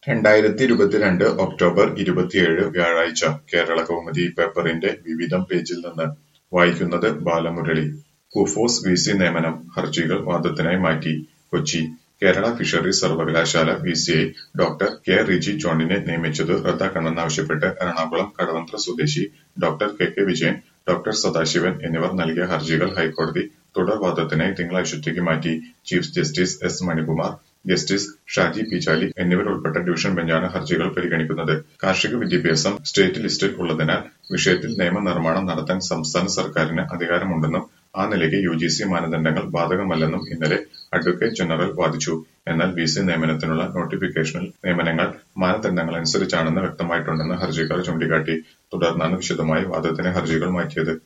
രണ്ടായിരത്തി ഇരുപത്തിരണ്ട് ഒക്ടോബർ ഇരുപത്തിയേഴ് വ്യാഴാഴ്ച കേരളകൗമുദി പേപ്പറിന്റെ വിവിധം പേജിൽ നിന്ന് വായിക്കുന്നത് ബാലമുരളി കുഫോസ് വിസി നിയമനം ഹർജികൾ വാദത്തിനായി മാറ്റി കൊച്ചി കേരള ഫിഷറീസ് സർവകലാശാല വിസിയായി ഡോക്ടർ കെ റിജി ജോണിനെ നിയമിച്ചത് റദ്ദാക്കണമെന്നാവശ്യപ്പെട്ട് എറണാകുളം കടവന്ത്ര സ്വദേശി doctor K K Vijayan doctor Sadasivan എന്നിവർ നൽകിയ ഹർജികൾ ഹൈക്കോടതി തുടർവാദത്തിനായി തിങ്കളാഴ്ചത്തേക്ക് മാറ്റി chief justice S Manikumar justice Shaji P Chaly എന്നിവരുൾപ്പെട്ട ഡിവിഷൻ ബെഞ്ചാണ് ഹർജികൾ പരിഗണിക്കുന്നത് കാർഷിക വിദ്യാഭ്യാസം സ്റ്റേറ്റ് ലിസ്റ്റിൽ ഉള്ളതിനാൽ വിഷയത്തിൽ നിയമനിർമ്മാണം നടത്താൻ സംസ്ഥാന സർക്കാരിന് അധികാരമുണ്ടെന്നും ആ നിലയ്ക്ക് യുജിസി മാനദണ്ഡങ്ങൾ ബാധകമല്ലെന്നും ഇന്നലെ അഡ്വക്കേറ്റ് ജനറൽ വാദിച്ചു എന്നാൽ വിസി നിയമനത്തിനുള്ള നോട്ടിഫിക്കേഷനിൽ നിയമനങ്ങൾ മാനദണ്ഡങ്ങളനുസരിച്ചാണെന്ന് വ്യക്തമായിട്ടുണ്ടെന്ന് ഹർജിക്കാർ ചൂണ്ടിക്കാട്ടി തുടർന്നാണ് വിശദമായി വാദത്തിന് ഹർജികൾ മാറ്റിയത്